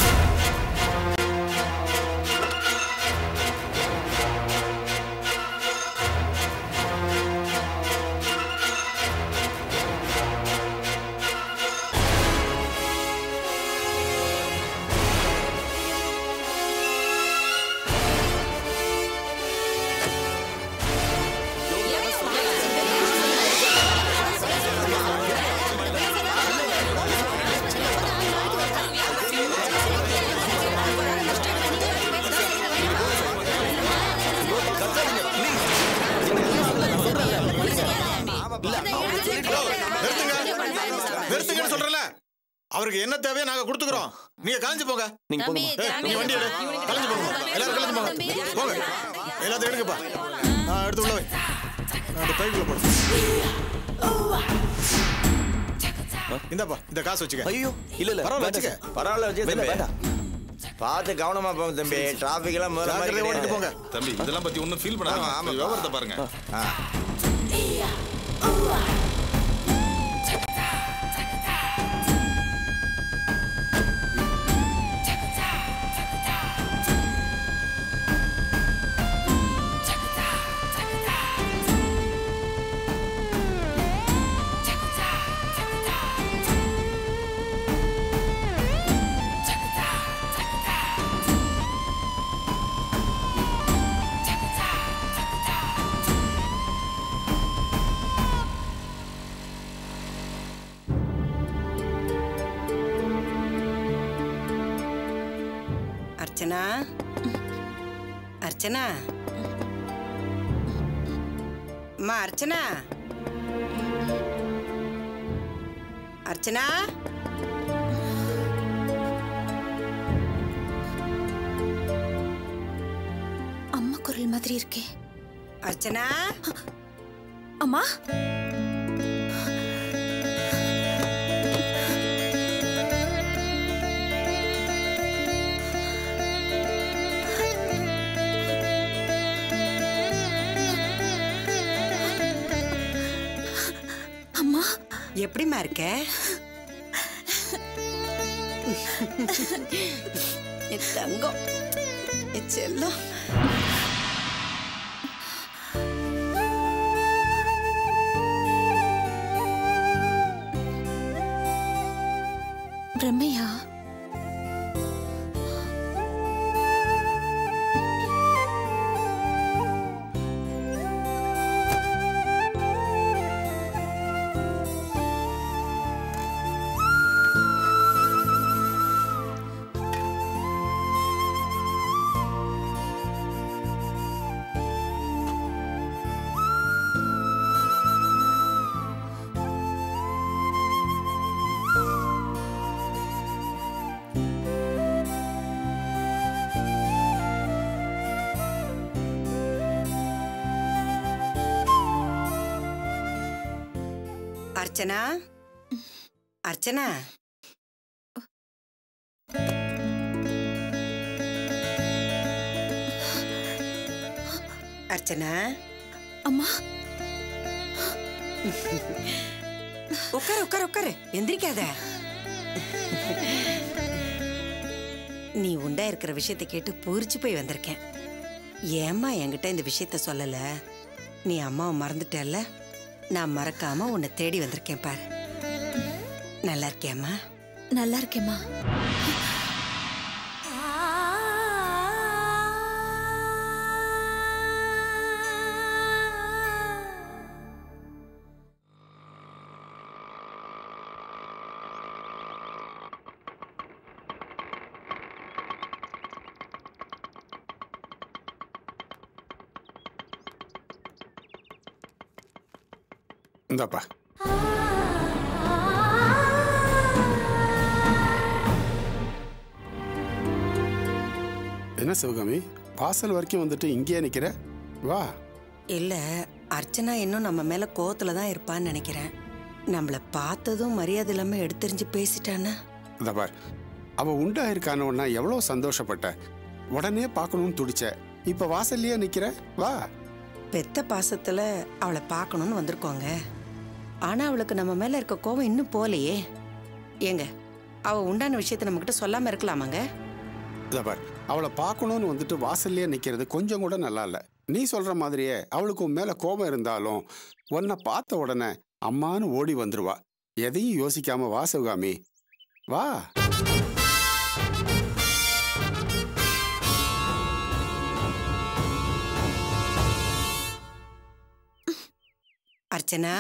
நிறுத்துங்கன்னு சொல்றல அவருக்கு என்ன தேவையோ நாங்க கொடுத்துக்கிறோம் நீங்க கலைஞ்சு போங்க நீங்க போங்க ஏய், நீங்க வண்டி எடு கலைஞ்சு போங்க எல்லாரும் கலைஞ்சு போங்க போங்க எல்லாத்தையும் எடுங்கப்பா ஆ, எடுத்து உள்ள வை அந்த பைக்குள்ள போடு இந்தாப்பா இந்த காசு வச்சுக்க ஐயோ இல்ல இல்ல பரவாயில்ல, வேண்டாம் வச்சுக்க. சார். பரவாயில்ல வச்சு வேண்டாம், தம்பி வேண்டாம் பார்த்து கவனமா போங்க தம்பி டிராபிக் எல்லாம் முதல்ல மாதிரி ஜாக்கிரதையா ஓட்டிட்டு போங்க கிடையாது. தம்பி இதெல்லாம் பத்தி ஒன்றும் ஃபீல் ஆமா, பண்ணாதீங்க ஆமா. போய் விவரத்தை பாருங்க ஆ. அர்ச்சனா அர்ச்சனா அம்மா அர்ச்சனா அர்ச்சனா அம்மா குரல் மாதிரி இருக்கே அர்ச்சனா அம்மா அம்மா எப்படிம்மா இருக்க என் தங்கம் என் செல்லம் பிரம்மையா அர்ச்சனா அர்ச்சனா அர்ச்சனா அம்மா உட்காரு உட்காரு உட்காரு எந்திரிக்காத நீ உண்டா இருக்கிற விஷயத்தை கேட்டு பூரிச்சு போய் வந்திருக்கேன் ஏம்மா என்கிட்ட இந்த விஷயத்த சொல்லல நீ அம்மாவை மறந்துட்டல்ல நான் மறக்காம உன்னை தேடி வந்திருக்கேன் பாரு நல்லா இருக்கியாம்மா நல்லா இருக்கேம்மா இந்தாப்பா என்ன சிவகாமி வாசல் வரைக்கும் வந்துட்டு இங்கேயே நிக்கிற வா இல்ல அர்ச்சனா இன்னும் நம்ம மேல கோவத்துல தான் இருப்பான்னு நினைக்கிறேன் நம்மள பார்த்ததும் மரியாதை இல்லாம எடுத்தெறிஞ்சு பேசிட்டான்னா இந்த பார் அவ உண்டா இருக்கானோன்னா எவ்வளோ சந்தோஷப்பட்ட உடனே பார்க்கணும்னு துடிச்ச இப்ப வாசல்லையே நிக்கிற வா பெத்த பாசத்துல அவளை பார்க்கணும்னு வந்திருக்கோங்க ஆனா அவளுக்கு நம்ம மேல இருக்க கோவம் இன்னும் போலையே ஏங்க அவ உண்டான விஷயத்த நம்ம கிட்ட சொல்லாம இருக்கலாமாங்க இதை பார் அவளை பார்க்கணும்னு வந்துட்டு வாசல்லையே நிற்கிறது கொஞ்சம் கூட நல்லா இல்லை நீ சொல்ற மாதிரியே அவளுக்கு உன் மேல கோபம் இருந்தாலும் உன்னை பார்த்த உடனே அம்மான்னு ஓடி வந்துருவா எதையும் யோசிக்காம வா சிவகாமி வா அர்ச்சனா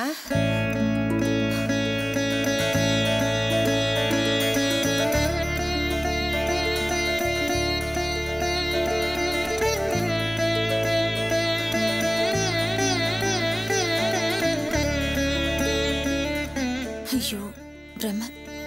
ஐயோ பிரம்ம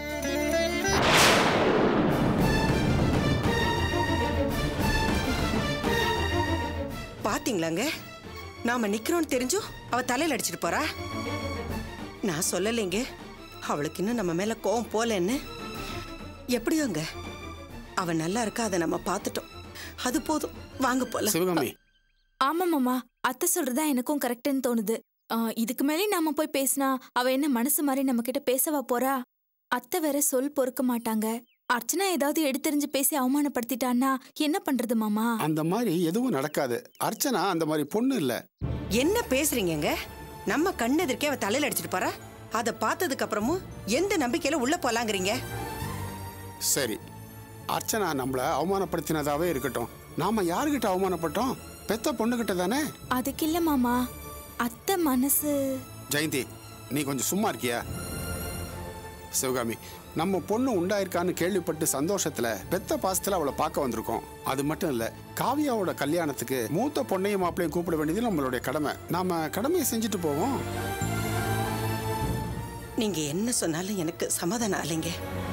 பாத்தீங்களாங்க நாம நிக்கிறோம்னு தெரிஞ்சும் அவ தலையில அடிச்சிட்டு போறா நான் சொல்லலைங்க அவளுக்கு இன்னும் நம்ம மேல கோவம் போலன்னு எப்படியோங்க அவ நல்லா இருக்கா அதை நம்ம பார்த்துட்டோம் அது போதும் வாங்க போல சிவகாமி ஆமா மாமா அத்தை சொல்றதா எனக்கும் கரெக்ட்னு தோணுது ஆ, இதுக்கு மேலே நாம போய் பேசினா அவ என்ன மனசு மாதிரி நம்ம கிட்ட பேசவா போறா அத்தை வேற சொல் பொறுக்க மாட்டாங்க அர்ச்சனா ஏதாவது எடுத்தெறிஞ்சு பேசி அவமானப்படுத்திட்டான்னா என்ன பண்றது மாமா அந்த மாதிரி எதுவும் நடக்காது அர்ச்சனா அந்த மாதிரி பொண்ணு இல்லை என்ன பேசுறீங்கங்க நம்ம கண்ணெதிர்க்கே அவ தலையில அடிச்சிட்டு போறா அதை பார்த்ததுக்கு அப்புறமும் எந்த நம்பிக்கையில உள்ள போலாங்கிறீங்க சரி அர்ச்சனா நம்மள அவமானப்படுத்தினதாவே இருக்கட்டும் நாம யாருகிட்ட அவமானப்பட்டோம் பெத்த பொண்ணுகிட்ட தானே அதுக்கு இல்ல மாமா அத்தை மனசு ஜெயந்தி நீ கொஞ்சம் சும்மா இருக்கியா சிவகாமி நம்ம பொண்ணு உண்டாயிருக்கான்னு கேள்விப்பட்டு சந்தோஷத்துல பெத்த பாசத்துல அவளை பார்க்க வந்திருக்கோம் அது மட்டும் இல்ல காவியாவோட கல்யாணத்துக்கு மூத்த பொண்ணையும் மாப்பிளையும் கூப்பிட வேண்டியது நம்மளுடைய கடமை நாம கடமையை செஞ்சுட்டு போவோம் நீங்க என்ன சொன்னாலும் எனக்கு சமாதானம் ஆலைங்க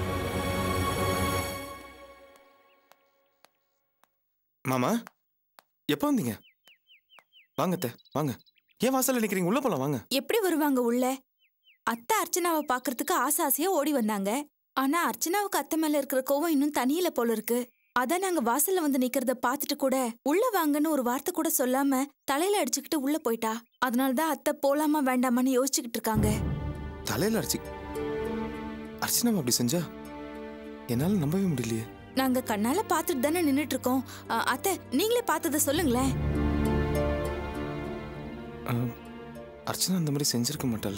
மாமா எப்போ வந்தீங்க வாங்க அத்தை வாங்க ஏன் வாசல்ல நிக்கிறீங்க உள்ள போலாம் வாங்க எப்படி வருவாங்க உள்ள அத்தை அர்ச்சனாவை பாக்குறதுக்கு ஆசை ஆசையா ஓடி வந்தாங்க ஆனா அர்ச்சனாவுக்கு அத்தை மேல இருக்கிற கோவம் இன்னும் தனியில போல இருக்கு அதான் நாங்க வாசல்ல வந்து நிக்கிறத பாத்துட்டு கூட உள்ள வாங்கன்னு ஒரு வார்த்தை கூட சொல்லாம தலையில அடிச்சுக்கிட்டு உள்ள போயிட்டா அதனாலதான் அத்தை போலாமா வேண்டாமான்னு யோசிச்சுக்கிட்டு இருக்காங்க தலையில அடிச்சு அர்ச்சனா அப்படி செஞ்சா என்னால நம்பவே முடியலையே நாங்க கண்ணால பாத்துட்டு தானே நின்னுட்டு இருக்கோம் அ, அத்தை நீங்களே பார்த்தத சொல்லுங்களேன் அஹ், அர்ச்சனா அந்த மாதிரி செஞ்சிருக்க மாட்டாள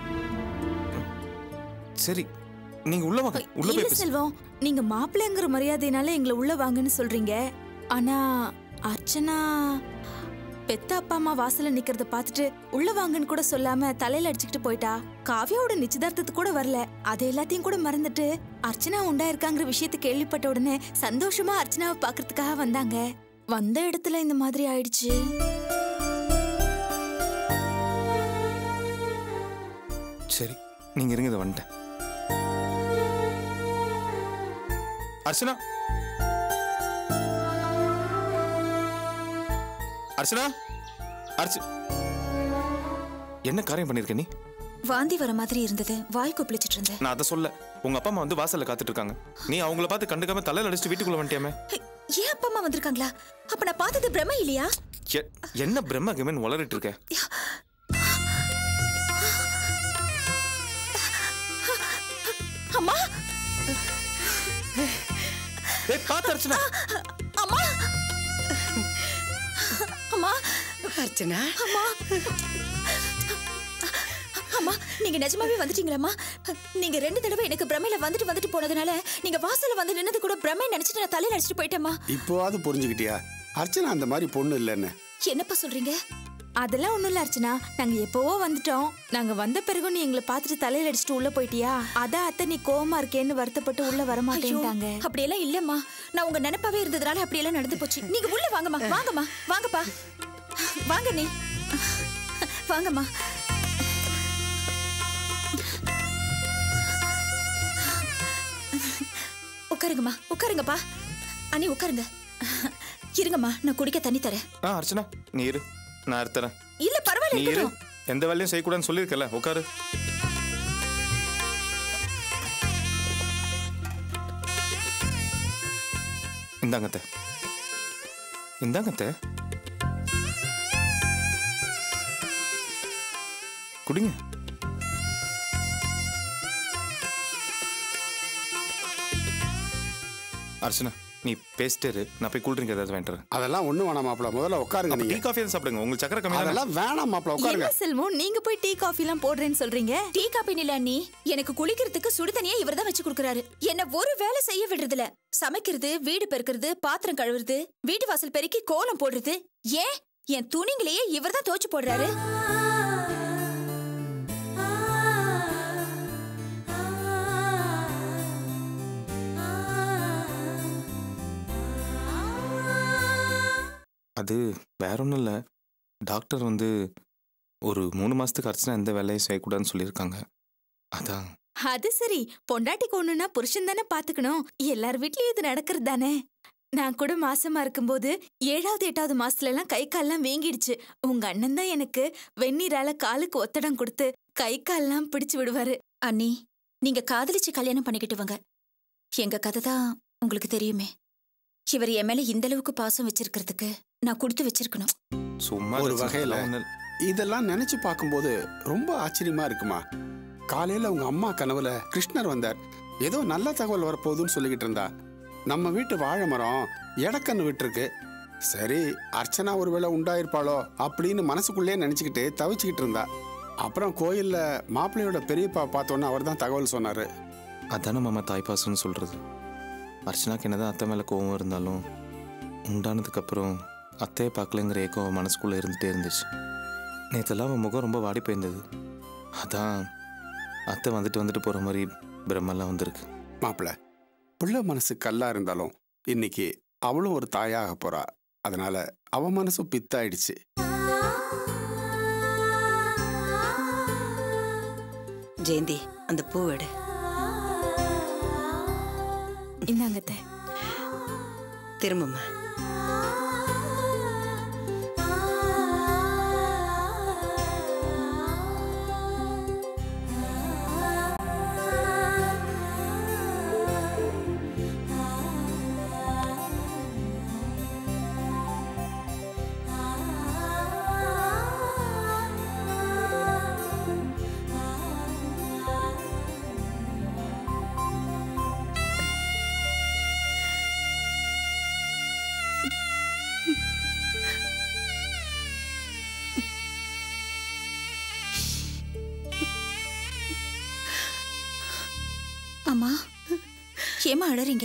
சரி நீங்க உள்ள வாங்க உள்ள இல்ல போய் பேசு செல்வம் நீங்க மாப்பிள்ளைங்கிற மரியாதையினால எங்களை உள்ள வாங்கன்னு சொல்றீங்க ஆனா அர்ச்சனா பெத்த அப்பா அம்மா வாசல்ல நிக்கிறத பார்த்துட்டு உள்ள வாங்கன்னு கூட சொல்லாம தலையில அடிச்சுக்கிட்டு போயிட்டா காவியாவோட நிச்சயதார்த்தத்துக்கு கூட வரல அது எல்லாத்தையும் கூட மறந்துட்டு அர்ச்சனா உண்டா இருக்காங்கிற விஷயத்தை கேள்விப்பட்ட உடனே சந்தோஷமா அர்ச்சனாவை பாக்குறதுக்காக வந்தாங்க வந்த இடத்துல இந்த மாதிரி ஆயிடுச்சு சரி நீங்க இருங்க இதை வந்துட்டேன் அர்ச்சனா அர்ச்சனா அர்ச்ச என்ன காரியம் பண்ணிருக்க நீ வாந்தி வர மாதிரி இருந்தது வாய் கொப்பளிச்சிட்டு இருந்தேன் நான் அதை சொல்ல உங்க அப்பா அம்மா வந்து வாசல்ல காத்துட்டு இருக்காங்க நீ அவங்கள பார்த்து கண்டுக்காம தலையில அடிச்சுட்டு வீட்டுக்குள்ள வந்துட்டியாமே ஹே, ஏன் அப்பா அம்மா வந்திருக்காங்களா அப்ப நான் பார்த்தது பிரம்ம இல்லையா எ- என்ன பிரம்ம கிமன் வளரிட்டு இருக்க அம்மா ஏய் பாத்து அர்ச்சனா அம்மா அம்மா அர்ச்சனா அம்மா அம்மா நீங்க நிஜமாவே வந்துட்டீங்களாம்மா நீங்க ரெண்டு தடவை எனக்கு பிரமையில வந்துட்டு வந்துட்டு போனதுனால நீங்க வாசல்ல வந்து நின்னது கூட பிரமை நினைச்சிட்டு நான் தலையில அடிச்சிட்டு போயிட்டேம்மா இப்போவாது புரிஞ்சுக்கிட்டியா அர்ச்சனா அந்த மாதிரி பொண்ணு இல்லைன்னு என்னப்பா சொல்றீங்க அதெல்லாம் ஒண்ணும் இல்ல அர்ச்சனா நாங்க எப்பவோ வந்துட்டோம் நாங்க வந்த பிறகு நீ எங்களை பார்த்துட்டு தலையில அடிச்சுட்டு உள்ள போயிட்டியா அதான் அத்தை நீ கோவமா இருக்கேன்னு வருத்தப்பட்டு உள்ள வர ஐயோ மாட்டேன்ட்டாங்க அப்படியெல்லாம் இல்லம்மா நான் உங்க நினைப்பாவே இருந்ததுனால அப்படியெல்லாம் நடந்து போச்சு நீங்க உள்ள வாங்கம்மா வாங்கம்மா வாங்கப்பா வாங்க நீ வாங்கம்மா உட்காருங்கம்மா உட்காருங்கப்பா அண்ணி உட்காருங்க இருங்கம்மா நான் குடிக்க தண்ணி தரேன் ஆ அர்ச்சனா நீ இரு நான் எடுத்துறேன் இல்ல பரவாயில்ல நீ இரு இருக்கட்டும் எந்த வேலையும் செய்யக்கூடாதுன்னு சொல்லியிருக்கல உட்காரு இந்தாங்க அத்தை இந்தாங்க அத்தை குடிங்க அர்ச்சனா நீ பேசிட்டே இரு நான் போய் கூல் ட்ரிங்க் ஏதாவது வேண்டுறேன் அதெல்லாம் ஒண்ணும் வேணாம் மாப்பிள முதல்ல உட்காருங்க டீ நீங்க காஃபி தான் சாப்பிடுங்க உங்களுக்கு சக்கரை கம்மி தானே அதெல்லாம் வேணாம் மாப்பிள உட்காருங்க என்ன செல்வம் நீங்க போய் டீ காஃபி எல்லாம் போடுறேன்னு சொல்றீங்க டீ காப்பி நில அண்ணி எனக்கு குளிக்கிறதுக்கு சுடு தண்ணியா இவர் தான் வச்சு கொடுக்குறாரு என்ன ஒரு வேலை செய்ய விடுறதில்ல சமைக்கிறது வீடு பெருக்கிறது பாத்திரம் கழுவுறது வீட்டு வாசல் பெருக்கி கோலம் போடுறது ஏன் என் துணிங்களையே இவர் தான் துவச்சு போடுறாரு அது வேற ஒன்றும் இல்லை டாக்டர் வந்து ஒரு மூணு மாசத்துக்கு அர்ச்சனா எந்த வேலையும் செய்யக்கூடாதுன்னு சொல்லியிருக்காங்க அதான் அது சரி பொண்டாட்டிக்கு ஒண்ணுன்னா புருஷன் தானே பாத்துக்கணும் எல்லார் வீட்லயும் இது நடக்கிறது தானே நான் கூட மாசமா இருக்கும்போது ஏழாவது எட்டாவது மாசத்துல எல்லாம் கை கால்லாம் வீங்கிடுச்சு உங்க அண்ணன் தான் எனக்கு வெந்நீரால காலுக்கு ஒத்தடம் கொடுத்து கை கால்லாம் பிடிச்சு விடுவாரு அண்ணி நீங்க காதலிச்சு கல்யாணம் பண்ணிக்கிட்டுவங்க எங்க கதை தான் உங்களுக்கு தெரியுமே இவர் என் மேல இந்த அளவுக்கு பாசம் வச்சிருக்கிறதுக்கு நான் கொடுத்து வச்சிருக்கணும் சும்மா ஒரு அர்ச்சனா, வகையில அதெல்லாம் ஒண்ணும் இல்ல. இதெல்லாம் நினைச்சு பார்க்கும்போது ரொம்ப ஆச்சரியமா இருக்குமா காலையில உங்க அம்மா கனவுல கிருஷ்ணர் வந்தார் ஏதோ நல்ல தகவல் வரப்போகுதுன்னு சொல்லிக்கிட்டு இருந்தா நம்ம வீட்டு வாழை மரம் எடக்கன்னு விட்டுருக்கு சரி அர்ச்சனா ஒருவேளை உண்டாயிருப்பாளோ அப்படின்னு மனசுக்குள்ளே நினைச்சுக்கிட்டு தவிச்சுக்கிட்டு இருந்தா அப்புறம் கோயில்ல மாப்பிள்ளையோட பெரியப்பா பார்த்தோன்னே அவர் தான் தகவல் சொன்னாரு அதானே மாமா தாய்ப்பாசம்னு சொல்றது அர்ச்சனாக்கு என்னதான் அத்தை மேலே கோவம் இருந்தாலும் உண்டானதுக்கப்புறம் அத்தையை பார்க்கலங்கிற ஏக்கம் அவன் மனசுக்குள்ளே இருந்துகிட்டே இருந்துச்சு நேற்றெல்லாம் அவன் முகம் ரொம்ப வாடி போயிருந்தது அதான் அத்தை வந்துட்டு வந்துட்டு போகிற மாதிரி பிரம்மெல்லாம் வந்திருக்கு மாப்பிள்ள புள்ள மனசு கல்லா இருந்தாலும் இன்னைக்கு அவளும் ஒரு தாயாக போறா அதனால அவ மனசும் பித்தாயிடுச்சு ஜெயந்தி அந்த பூ எடு இந்தாங்க அத்தை. திரும்புமா அம்மா ஏமா அழறீங்க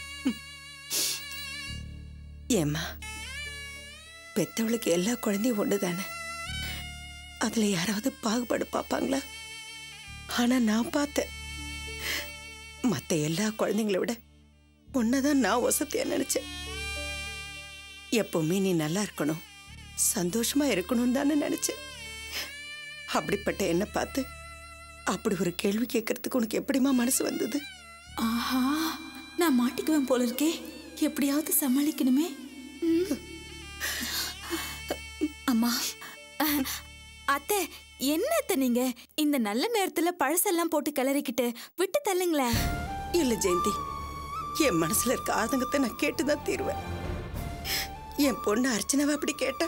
ஏம்மா பெத்தவளுக்கு எல்லா குழந்தையும் ஒன்று தானே அதில் யாராவது பாகுபாடு பார்ப்பாங்களா ஆனால் நான் பார்த்தேன் மற்ற எல்லா குழந்தைங்கள விட தான் நான் வசதியாக நினச்சேன் எப்பவுமே நீ நல்லா இருக்கணும் சந்தோஷமா இருக்கணும்னு தானே நினச்சேன் அப்படிப்பட்ட என்ன பார்த்து அப்படி ஒரு கேள்வி கேட்கறதுக்கு உனக்கு எப்படிம்மா மனசு வந்தது ஆஹா நான் மாட்டிக்குவேன் போல இருக்கே எப்படியாவது சமாளிக்கணுமே ம். அம்மா அத்தை என்ன அத்தை நீங்க இந்த நல்ல நேரத்துல பழசெல்லாம் போட்டு கிளறிக்கிட்டு விட்டு தள்ளுங்களேன் இல்ல ஜெயந்தி என் மனசுல இருக்க ஆதங்கத்தை நான் கேட்டுதான் தீருவேன் என் பொண்ணு அர்ச்சனாவை அப்படி கேட்டா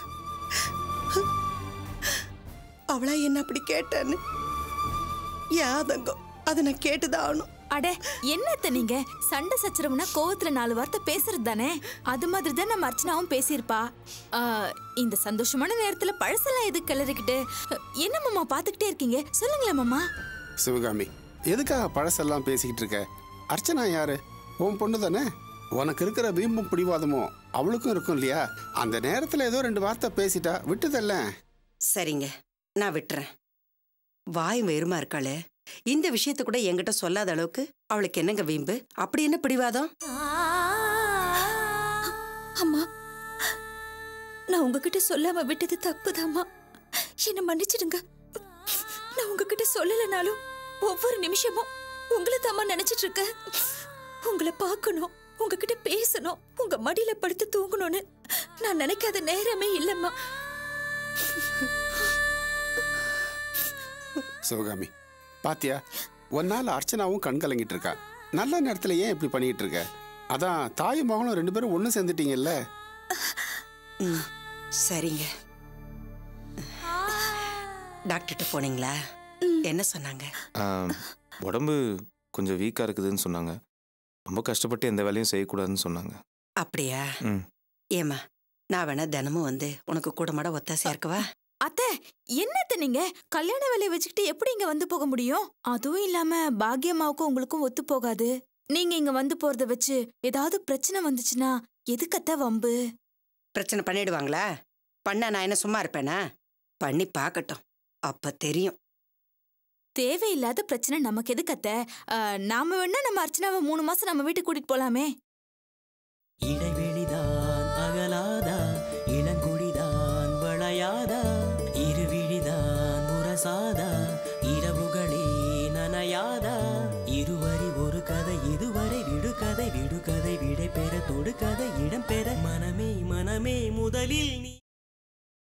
அவளா என்ன அப்படி கேட்டான்னு என் ஆதங்கம் அதை நான் கேட்டுதான் ஆகணும் அட என்ன அத்தை நீங்க சண்டை சச்சரவுனா கோவத்துல நாலு வார்த்தை பேசுறது தானே அது மாதிரி தான் நம்ம அர்ச்சனாவும் பேசியிருப்பா ஆ, இந்த சந்தோஷமான நேரத்துல பழசெல்லாம் எதுக்கு கிளறிக்கிட்டு என்ன மாமா பாத்துக்கிட்டே இருக்கீங்க சொல்லுங்களேன் மாமா சிவகாமி எதுக்காக பழசெல்லாம் பேசிக்கிட்டு இருக்க அர்ச்சனா யாரு உன் பொண்ணு தானே உனக்கு இருக்கிற வீம்பும் பிடிவாதமும் அவளுக்கும் இருக்கும் இல்லையா அந்த நேரத்துல ஏதோ ரெண்டு வார்த்தை பேசிட்டா விட்டுதல்ல சரிங்க நான் விட்டுறேன் வாய் வெறுமா இருக்காளே இந்த விஷயத்த கூட என்கிட்ட சொல்லாத அளவுக்கு அவளுக்கு என்னங்க வீம்பு அப்படி என்ன பிடிவாதம் அம்மா நான் உங்ககிட்ட சொல்லாம விட்டது தப்புதாம்மா என்ன மன்னிச்சிடுங்க நான் உங்ககிட்ட சொல்லலைனாலும் ஒவ்வொரு நிமிஷமும் உங்களை தாம்மா நினைச்சிட்டு இருக்கேன் உங்களை பார்க்கணும் உங்ககிட்ட பேசணும் உங்க மடியில படுத்து தூங்கணும்னு நான் நினைக்காத நேரமே இல்லம்மா சிவகாமி பாத்தியா உன்னால அர்ச்சனாவும் கண் கலங்கிட்டு இருக்கா நல்ல நேரத்துல ஏன் இப்படி பண்ணிட்டு இருக்க அதான் தாயும் மகனும் ரெண்டு பேரும் ஒண்ணு சேர்ந்துட்டீங்கல்ல ம், சரிங்க டாக்டர்கிட்ட போனீங்களா என்ன சொன்னாங்க ஆம், உடம்பு கொஞ்சம் வீக்காக இருக்குதுன்னு சொன்னாங்க ரொம்ப கஷ்டப்பட்டு எந்த வேலையும் செய்யக்கூடாதுன்னு சொன்னாங்க அப்படியா ம் ஏமா நான் வேணா தினமும் வந்து உனக்கு கூட மாட ஒத்தாசையா இருக்கவா அத்தை என்னத்த நீங்க கல்யாண வேலையை வச்சுக்கிட்டு எப்படி இங்க வந்து போக முடியும் அதுவும் இல்லாம பாக்கியம்மாவுக்கும் உங்களுக்கும் ஒத்து போகாது நீங்க இங்க வந்து போறத வச்சு ஏதாவது பிரச்சனை வந்துச்சுன்னா எதுக்கத்த வம்பு பிரச்சனை பண்ணிடுவாங்களா பண்ணா நான் என்ன சும்மா இருப்பேனா பண்ணி பார்க்கட்டும் அப்ப தெரியும் தேவையில்லாத பிரச்சனை நமக்கு எதுக்கத்த அஹ், நாம வேணா நம்ம அர்ச்சனாவை மூணு மாசம் நம்ம வீட்டுக்கு கூட்டிட்டு போலாமே இடைவெளி